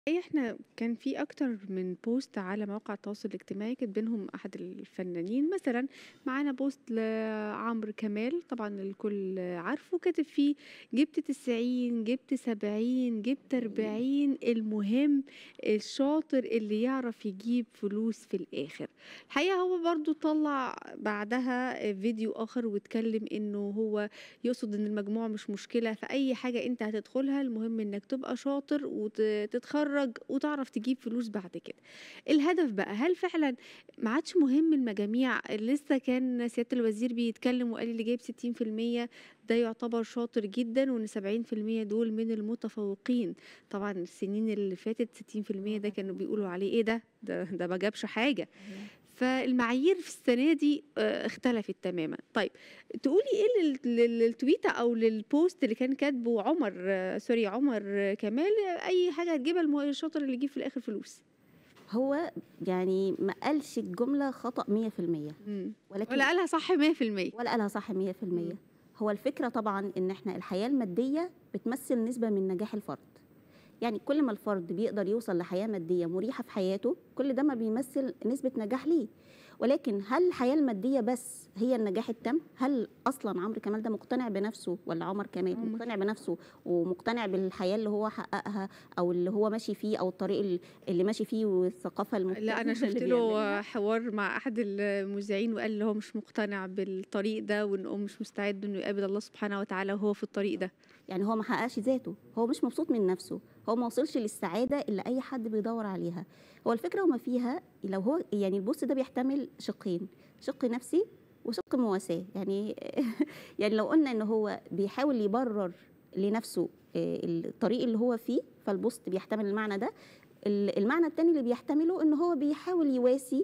أي إحنا كان في أكتر من بوست على مواقع التواصل الاجتماعي كاتبينهم أحد الفنانين مثلا معانا بوست لعمرو كمال طبعا الكل عارفه كاتب فيه جبت تسعين جبت سبعين جبت أربعين المهم الشاطر اللي يعرف يجيب فلوس في الآخر الحقيقة هو برضو طلع بعدها فيديو آخر واتكلم إنه هو يقصد إن المجموع مش مشكلة في أي حاجة أنت هتدخلها المهم إنك تبقى شاطر وتتخرج وتعرف تجيب فلوس بعد كده الهدف بقى هل فعلا ما عادش مهم المجاميع لسه كان سيادة الوزير بيتكلم وقال اللي جايب 60% ده يعتبر شاطر جدا وان 70% دول من المتفوقين طبعا السنين اللي فاتت 60% ده كانوا بيقولوا عليه ايه ده ده, ده ما جابش حاجة فالمعايير في السنه دي آه، اختلفت تماما طيب تقولي ايه لل- لل- للتويته او للبوست اللي كان كاتبه عمر آه، سوري عمر آه، كمال آه، اي حاجه هتجيبها الم- الشاطر اللي يجيب في الاخر فلوس هو يعني ما قالش الجملة خطأ 100% مم. ولكن ولا قالها صح 100% ولا قالها صح 100% هو الفكرة طبعا ان احنا الحياة المادية بتمثل نسبة من نجاح الفرد يعني كل ما الفرد بيقدر يوصل لحياة مادية مريحة في حياته كل ده ما بيمثل نسبة نجاح ليه ولكن هل الحياة المادية بس هي النجاح التام؟ هل أصلا عمرو كمال ده مقتنع بنفسه ولا عمر كمال عمر. مقتنع بنفسه ومقتنع بالحياة اللي هو حققها أو اللي هو ماشي فيه أو الطريق اللي- اللي ماشي فيه والثقافة المختلفة لا انا شفت له حوار مع احد المذيعين وقال له هو مش مقتنع بالطريق ده وانه مش مستعد انه يقابل الله سبحانه وتعالى وهو في الطريق ده يعني هو ما حققش ذاته هو مش مبسوط من نفسه هو ما وصلش للسعاده اللي اي حد بيدور عليها هو الفكره وما فيها لو هو يعني البص ده بيحتمل شقين شق نفسي وشق مواساه يعني يعني لو قلنا ان هو بيحاول يبرر لنفسه آه، الطريق اللي هو فيه فالبوست بيحتمل المعنى ده ال- المعنى التاني اللي بيحتمله ان هو بيحاول يواسي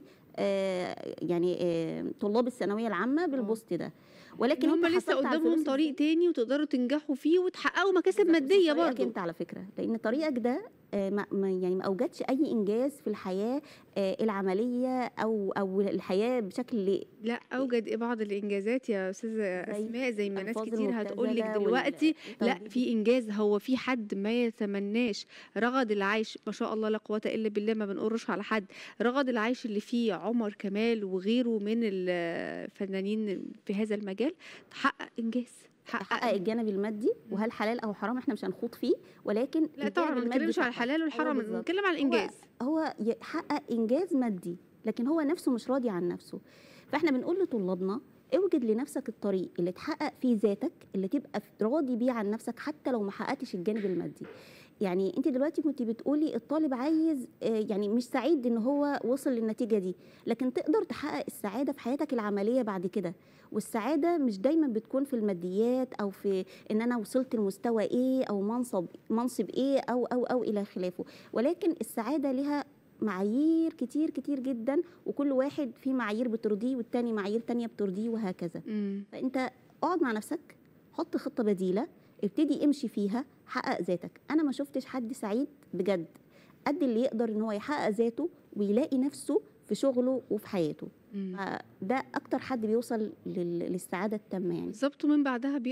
آه، يعني آه، طلاب الثانويه العامه بالبوست ده ولكن هم أنت لسه حصلت على قدامهم الفلوس طريق تاني وتقدروا تنجحوا فيه وتحققوا مكاسب بالظبط، بس ماديه طريقك برضه انت على فكره لان طريقك ده آه، ما ما- يعني ما اوجدش اي انجاز في الحياه آه، العمليه او او الحياه بشكل لا اوجد بعض الانجازات يا استاذه زي اسماء زي ما ناس الألفاظ كتير هتقول لك المبتذلة دلوقتي لا والتوجيه. في انجاز هو في حد ما يتمناش رغد العيش ما شاء الله لا قوه الا بالله ما بنقرش على حد رغد العيش اللي فيه عمر كمال وغيره من الفنانين في هذا المجال تحقق انجاز حقق الجانب المادي وهل حلال او حرام احنا مش هنخوض فيه ولكن لا طبعا ما الجانب المادي بنتكلمش على فقط. الحلال والحرام أيوة بالظبط. بنتكلم على الانجاز هو يحقق انجاز مادي لكن هو نفسه مش راضي عن نفسه فاحنا بنقول لطلابنا اوجد لنفسك الطريق اللي تحقق فيه ذاتك اللي تبقى راضي بيه عن نفسك حتى لو ما حققتش الجانب المادي يعني انت دلوقتي كنت بتقولي الطالب عايز آه، يعني مش سعيد ان هو وصل للنتيجه دي لكن تقدر تحقق السعاده في حياتك العمليه بعد كده والسعاده مش دايما بتكون في الماديات او في ان انا وصلت لمستوى ايه او منصب منصب ايه او او او الى خلافه ولكن السعاده لها معايير كتير كتير جدا وكل واحد فيه معايير بترضيه والتاني معايير تانية بترضيه وهكذا مم. فانت اقعد مع نفسك حط خطه بديله ابتدي امشي فيها حقق ذاتك انا ما شفتش حد سعيد بجد قد اللي يقدر ان هو يحقق ذاته ويلاقي نفسه في شغله وفي حياته مم. فده اكتر حد بيوصل لل- للسعاده التامه يعني بالظبط ومن بعدها بي